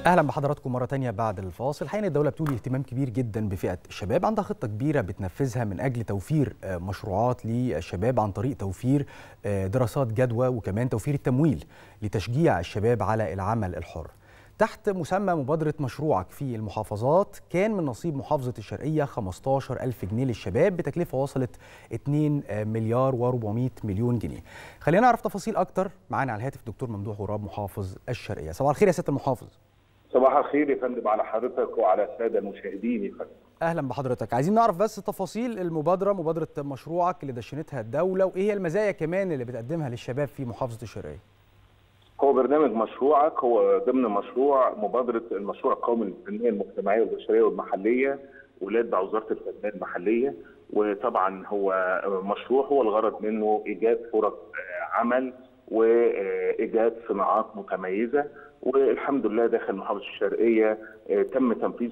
اهلا بحضراتكم مره تانية بعد الفاصل حين الدوله بتولي اهتمام كبير جدا بفئه الشباب عندها خطه كبيره بتنفذها من اجل توفير مشروعات للشباب عن طريق توفير دراسات جدوى وكمان توفير التمويل لتشجيع الشباب على العمل الحر تحت مسمى مبادرة مشروعك في المحافظات كان من نصيب محافظة الشرقية 15 ألف جنيه للشباب بتكلفة وصلت 2 مليار و400 مليون جنيه خلينا نعرف تفاصيل أكتر معانا على الهاتف دكتور ممدوح غراب محافظ الشرقية صباح الخير يا سيادة المحافظ صباح الخير يا فندم على حضرتك وعلى الساده المشاهدين يا فندم اهلا بحضرتك عايزين نعرف بس تفاصيل المبادره مبادره مشروعك اللي دشنتها الدوله وايه هي المزايا كمان اللي بتقدمها للشباب في محافظه الشرقيه هو برنامج مشروعك هو ضمن مشروع مبادره المشروع القومي للتنميه المجتمعيه والبشريه والمحليه ولاد بوزاره التنميه المحليه وطبعا هو مشروع هو الغرض منه ايجاد فرص عمل وايجاد صناعات متميزه والحمد لله داخل محافظه الشرقيه تم تنفيذ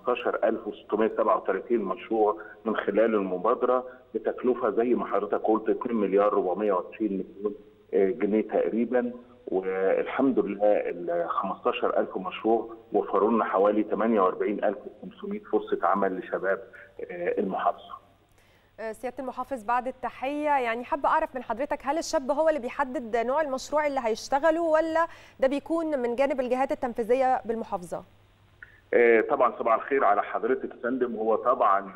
15637 مشروع من خلال المبادره بتكلفه زي ما حضرتك قلت 2 مليار 420 مليون جنيه تقريبا والحمد لله ال 15000 مشروع وفروا لنا حوالي 48500 فرصه عمل لشباب المحافظه. سياده المحافظ بعد التحيه يعني حابه اعرف من حضرتك هل الشاب هو اللي بيحدد نوع المشروع اللي هيشتغله ولا ده بيكون من جانب الجهات التنفيذيه بالمحافظه؟ طبعا صباح الخير على حضرتك فندم هو طبعا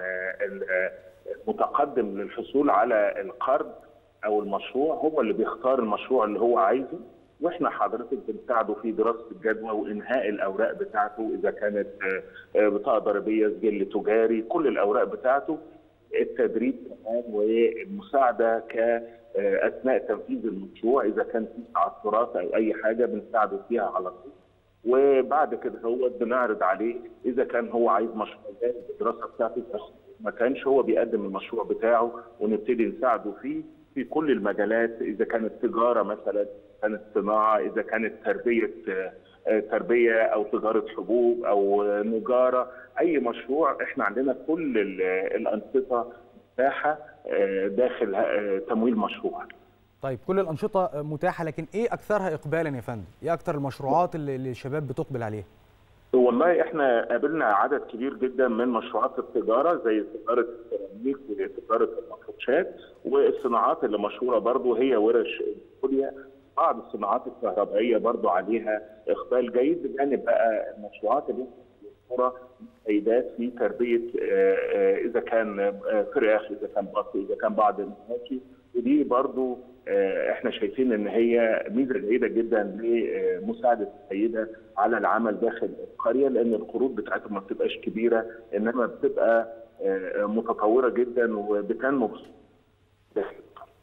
المتقدم للحصول على القرض او المشروع هو اللي بيختار المشروع اللي هو عايزه واحنا حضرتك بنساعده في دراسه الجدوى وانهاء الاوراق بتاعته اذا كانت بطاقه ضريبيه سجل تجاري كل الاوراق بتاعته التدريب كمان والمساعده ك اثناء تنفيذ المشروع اذا كان في تعثرات او اي حاجه بنساعده فيها على طول وبعد كده هو بنعرض عليه اذا كان هو عايز مشروع جاهز الدراسه بتاعته ما كانش هو بيقدم المشروع بتاعه ونبتدي نساعده فيه في كل المجالات اذا كانت تجاره مثلا كانت صناعه اذا كانت تربيه تربيه او تجاره حبوب او نجاره اي مشروع احنا عندنا كل الانشطه متاحه داخل تمويل مشروع. طيب كل الانشطه متاحه لكن ايه اكثرها اقبالا يا فندم؟ ايه اكثر المشروعات اللي الشباب بتقبل عليها؟ والله احنا قابلنا عدد كبير جدا من مشروعات التجاره زي تجاره السيراميك وتجاره المفروشات والصناعات اللي مشهوره برضو هي ورش الفوليا بعض الصناعات الكهربائيه برضو عليها اقبال جيد بجانب بقى المشروعات اللي مشهوره سيدات في تربيه اذا كان فراخ اذا كان بط اذا كان بعض المواشي ودي برضو احنا شايفين ان هي ميزه جيده جدا لمساعده السيده على العمل داخل القريه لان القروض بتاعتهم ما بتبقاش كبيره انما بتبقى متطوره جدا وبتنمو داخل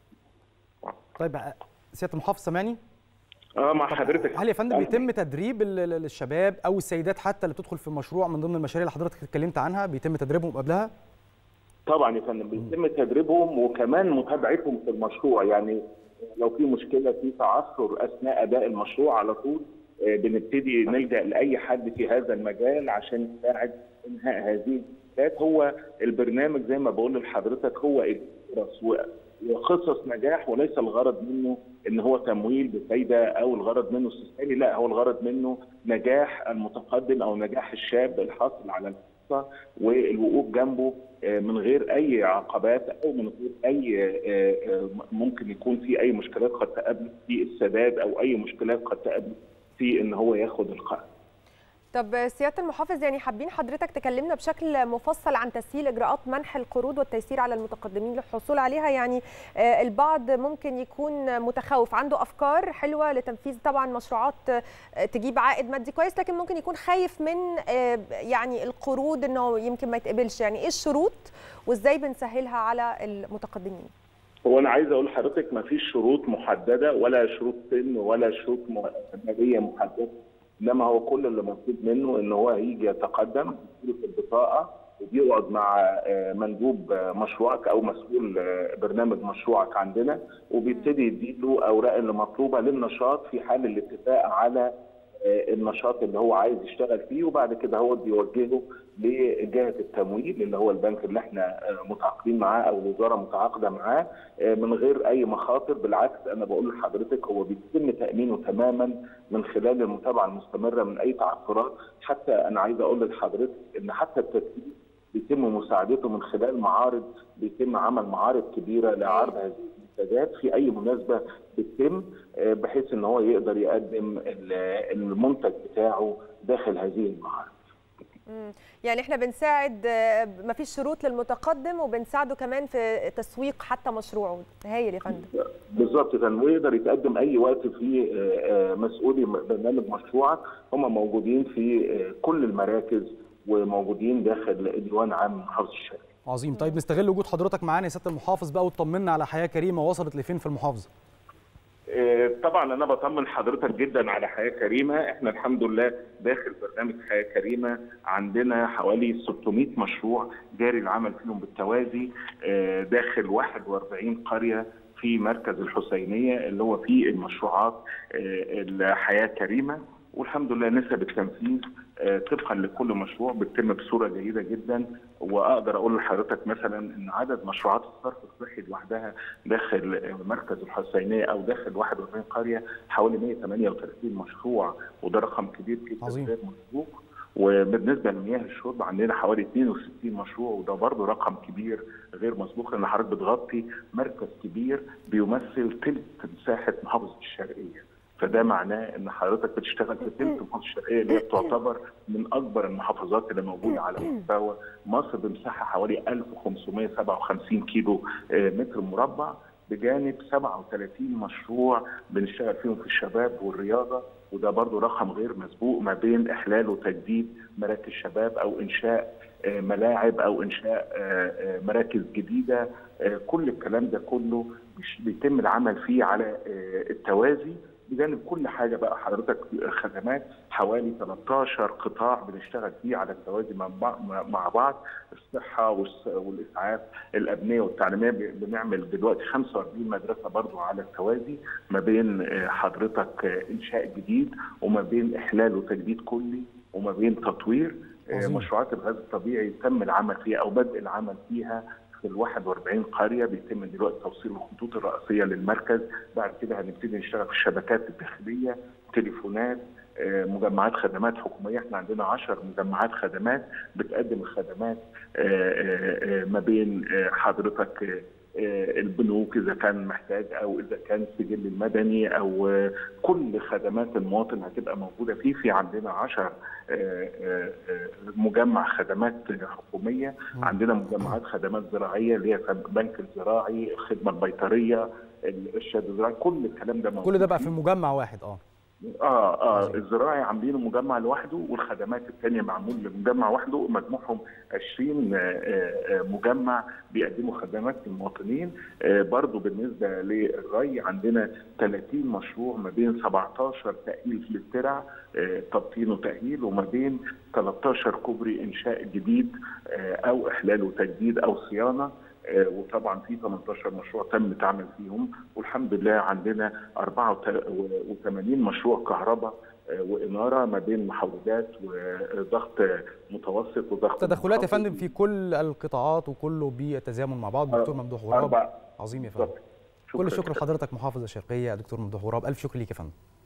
طيب سياده المحافظ سامعني؟ اه مع حضرتك هل يا فندم بيتم تدريب الشباب او السيدات حتى اللي بتدخل في المشروع من ضمن المشاريع اللي حضرتك اتكلمت عنها بيتم تدريبهم قبلها؟ طبعا يا فندم بيتم تدريبهم وكمان متابعتهم في المشروع يعني لو في مشكله في تعثر اثناء اداء المشروع على طول بنبتدي نلجا لاي حد في هذا المجال عشان يساعد انهاء هذه المشكلات هو البرنامج زي ما بقول لحضرتك هو فرص وقصص نجاح وليس الغرض منه ان هو تمويل بفايده او الغرض منه استثماري لا هو الغرض منه نجاح المتقدم او نجاح الشاب الحاصل على الفرصه والوقوف جنبه من غير اي عقبات او من غير اي ممكن يكون في اي مشكلات قد تقابله في السداد او اي مشكلات قد تقابله في ان هو ياخد القرض. طب سياده المحافظ يعني حابين حضرتك تكلمنا بشكل مفصل عن تسهيل اجراءات منح القروض والتيسير على المتقدمين للحصول عليها يعني البعض ممكن يكون متخوف عنده افكار حلوه لتنفيذ طبعا مشروعات تجيب عائد مادي كويس لكن ممكن يكون خايف من يعني القروض انه يمكن ما يتقبلش يعني ايه الشروط وازاي بنسهلها على المتقدمين هو انا عايز اقول لحضرتك ما فيش شروط محدده ولا شروط سن ولا شروط ماليه محدده انما هو كل اللي مطلوب منه ان هو هيجي يتقدم في البطاقه وبيقعد مع مندوب مشروعك او مسؤول برنامج مشروعك عندنا وبيبتدي يديله اوراق اللي مطلوبه للنشاط في حال الاتفاق على النشاط اللي هو عايز يشتغل فيه وبعد كده هو بيوجهه لجهه التمويل اللي هو البنك اللي احنا متعاقدين معاه او الوزاره متعاقده معاه من غير اي مخاطر بالعكس انا بقول لحضرتك هو بيتم تامينه تماما من خلال المتابعه المستمره من اي تعثرات حتى انا عايز اقول لحضرتك ان حتى التسويق بيتم مساعدته من خلال معارض بيتم عمل معارض كبيره لعرض هذه المنتجات في اي مناسبه بتتم بحيث ان هو يقدر يقدم المنتج بتاعه داخل هذه المعارض. يعني احنا بنساعد ما فيش شروط للمتقدم وبنساعده كمان في تسويق حتى مشروعه هايل يا فندم بالظبط يا فندم ويقدر يتقدم اي وقت في مسؤولي برنامج مشروعك هم موجودين في كل المراكز وموجودين داخل ديوان عام محافظه الشرق عظيم طيب نستغل وجود حضرتك معانا يا سياده المحافظ بقى وتطمنا على حياه كريمه وصلت لفين في المحافظه طبعا انا بطمن حضرتك جدا على حياه كريمه احنا الحمد لله داخل برنامج حياه كريمه عندنا حوالي 600 مشروع جاري العمل فيهم بالتوازي داخل 41 قريه في مركز الحسينيه اللي هو فيه المشروعات الحياه كريمه والحمد لله نسب التنفيذ طبقا لكل مشروع بتتم بصوره جيده جدا واقدر اقول لحضرتك مثلا ان عدد مشروعات الصرف الصحي لوحدها داخل مركز الحسينيه او داخل 41 قريه حوالي 138 مشروع وده رقم كبير جدا غير مسبوق وبالنسبه لمياه الشرب عندنا حوالي 62 مشروع وده برضه رقم كبير غير مسبوق لان حضرتك بتغطي مركز كبير بيمثل ثلث مساحه محافظه الشرقيه. فده معناه ان حضرتك بتشتغل في ثلث محافظه الشرقيه اللي هي بتعتبر من اكبر المحافظات اللي موجوده على مستوى مصر بمساحه حوالي 1557 كيلو متر مربع بجانب 37 مشروع بنشتغل فيهم في الشباب والرياضه وده برضو رقم غير مسبوق ما بين احلال وتجديد مراكز شباب او انشاء ملاعب او انشاء مراكز جديده كل الكلام ده كله بيتم العمل فيه على التوازي بجانب كل حاجه بقى حضرتك خدمات حوالي 13 قطاع بنشتغل فيه على التوازي مع بعض الصحه والاسعاف الابنيه والتعليميه بنعمل دلوقتي 45 مدرسه برضو على التوازي ما بين حضرتك انشاء جديد وما بين احلال وتجديد كلي وما بين تطوير عظيم. مشروعات الغاز الطبيعي تم العمل فيها او بدء العمل فيها في ال 41 قريه بيتم دلوقتي توصيل الخطوط الرئيسيه للمركز بعد كده هنبتدي نشتغل في الشبكات الداخليه تليفونات مجمعات خدمات حكوميه احنا عندنا 10 مجمعات خدمات بتقدم الخدمات ما بين حضرتك البنوك اذا كان محتاج او اذا كان السجل المدني او كل خدمات المواطن هتبقى موجوده فيه في عندنا 10 مجمع خدمات حكوميه عندنا مجمعات خدمات زراعيه اللي هي البنك الزراعي الخدمه البيطريه الارشاد الزراعي كل الكلام ده موجود كل ده بقى في مجمع واحد اه اه اه الزراعي عاملينه مجمع لوحده والخدمات الثانيه معمول لمجمع وحده مجموعهم 20 مجمع بيقدموا خدمات للمواطنين برضو بالنسبه للري عندنا 30 مشروع ما بين 17 تاهيل للترع تبطين وتاهيل وما بين 13 كوبري انشاء جديد او احلال وتجديد او صيانه وطبعا في 18 مشروع تم العمل فيهم والحمد لله عندنا 84 مشروع كهرباء واناره ما بين محافظات وضغط متوسط وضغط تدخلات يا فندم في كل القطاعات وكله بالتزامن مع بعض دكتور ممدوح غراب عظيم يا فندم كل الشكر لحضرتك محافظ الشرقيه دكتور ممدوح غراب الف شكر ليك يا فندم